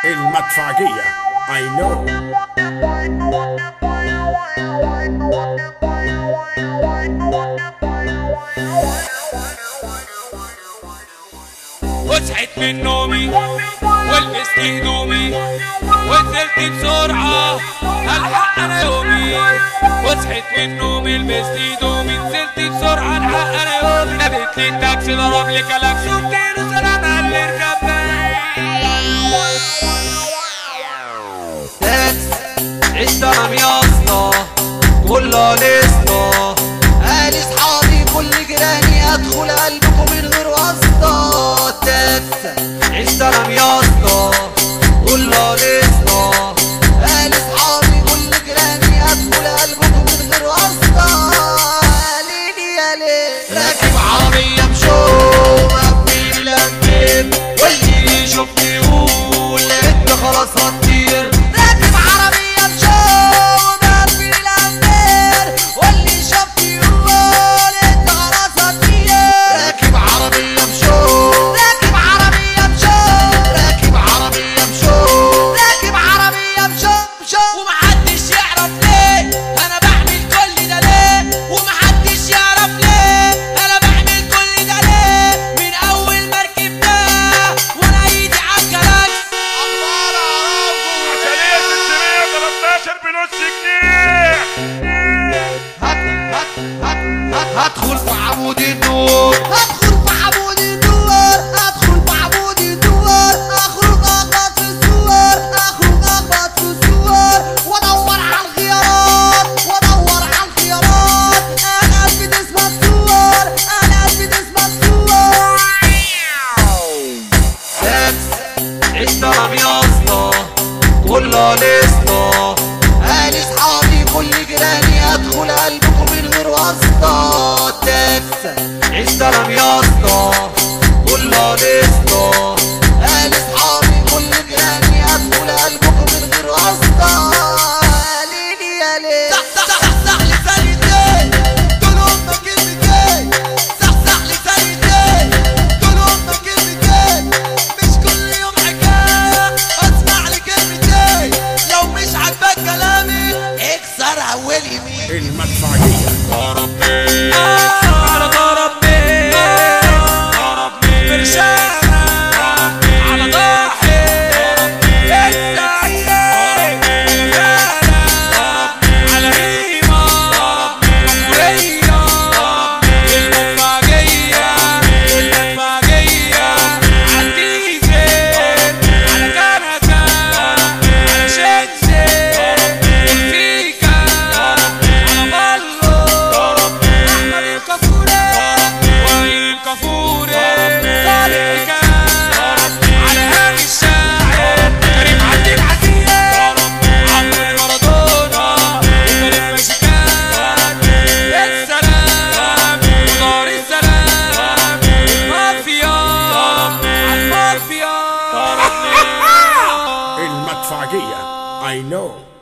المدفعجية I know وصحيت من نومي ولبست هدومي ونزلت بسرعة الحق انا يومي وصحيت من نومي لبست هدومي نزلت بسرعة الحق انا يومي ناديت لي التاكسي ضرب لي كلاكس وكتير وسلام على اللي ركب عشترم يا اسطى كله لسطى قال اصحابي كل جيراني ادخل قلبكم من غير واسطة تاكس عشترم يا اسطى كله لسطى قال اصحابي كل جيراني ادخل قلبكم من غير واسطة ليلي يا ليل راكب عربية بشوق مقفل الانجيب واللي يشوفني يقول انت خلاص هتطير راكب عربية بشوق مقفل الانجيب واللي يشوفني يقول انت خلاص هتطير راكب عربية بشوق راكب عربية بشوق راكب عربية بشوق راكب عربية بشوق بشوق ومحدش يعرف ليه انا بعمل كل ده ليه ومحدش يعرف ليه انا بعمل كل ده ليه من اول ما ركبتها وانا ايدي عالكلاكس عشان ايه 613 بنص جنيه هت هت هت هت هدخل في عمود النور هدخل في عمود النور هدخل في عمود النور اخرج اخبط في السور اخرج اخبط في السور وادور على الخيارات وادور على الخيارات انا قلبي تسمع السور انا قلبي تسمع السور تاكس اشترم يا اسطى كله لسطى قال اصحابي كل جيراني ادخل قلبكم من غير واسطة تاكس اشترم يا اسطى كله لسطى قال اصحابي كل جيراني ادخل قلبكم من غير واسطة ليلي يا ليل صح صح صح لساني ليه دول هما كلمتين صح صح لساني ليه دول هما كلمتين مش كل يوم حكاية اسمع لي كلمتين لو مش عاجبك كلامي اكسر اول يمين المدفعجية على ضربني ضربني برشامة على ضاحي السعيدة على ريمة أمورية المدفعجية المدفعجية عالديزل على كنكة على شنزل والفيكا على مالو أحمد الكفوري وائل الكفوري صالح كان على هاني الشاعر كريم عبد العزيز عمرو مارادونا وكريم مشكان السلام ودار السلام المافيا المافيا المدفعجية I know